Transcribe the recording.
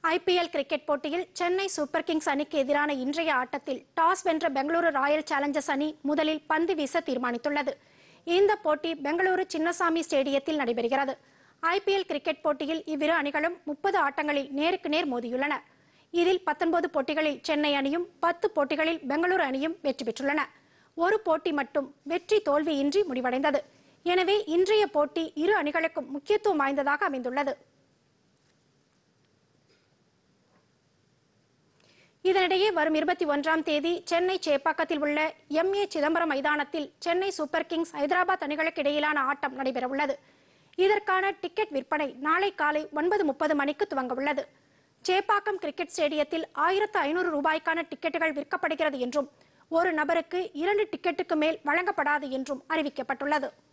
IPL cricket போட்டியில் Chennai super Kings அணிக்கு எதிரான இன்றைய ஆட்டத்தில் டாஸ் வென்ற பெங்களூரு ராயல் சேலஞ்சர்ஸ் அணி முதலில் பந்து வீச தீர்மானித்துள்ளது இந்த போட்டி பெங்களூரு சின்னசாமி ஸ்டேடியத்தில் நடைபெறுகிறது ஐபிஎல் கிரிக்கெட் போட்டியில் இவ்விரு அணிகளும் முப்பது ஆட்டங்களில் நேருக்கு நேர் மோதியுள்ளன இதில் பத்தொன்பது போட்டிகளில் சென்னை அணியும் பத்து போட்டிகளில் பெங்களூரு அணியும் வெற்றி பெற்றுள்ளன ஒரு போட்டி மட்டும் வெற்றி தோல்வியின்றி முடிவடைந்தது எனவே இன்றைய போட்டி இரு அணிகளுக்கும் முக்கியத்துவம் வாய்ந்ததாக அமைந்துள்ளது இதனிடையே வரும் இருபத்தி ஒன்றாம் தேதி சென்னை சேப்பாக்கத்தில் உள்ள எம் ஏ சிதம்பரம் மைதானத்தில் சென்னை சூப்பர் கிங்ஸ் ஹைதராபாத் அணிகளுக்கு இடையிலான ஆட்டம் நடைபெறவுள்ளது இதற்கான டிக்கெட் விற்பனை நாளை காலை ஒன்பது முப்பது மணிக்கு துவங்க உள்ளது சேப்பாக்கம் கிரிக்கெட் ஸ்டேடியத்தில் ஆயிரத்து ஐநூறு ரூபாய்க்கான டிக்கெட்டுகள் விற்கப்படுகிறது என்றும் ஒரு நபருக்கு இரண்டு டிக்கெட்டுக்கு மேல் வழங்கப்படாது என்றும் அறிவிக்கப்பட்டுள்ளது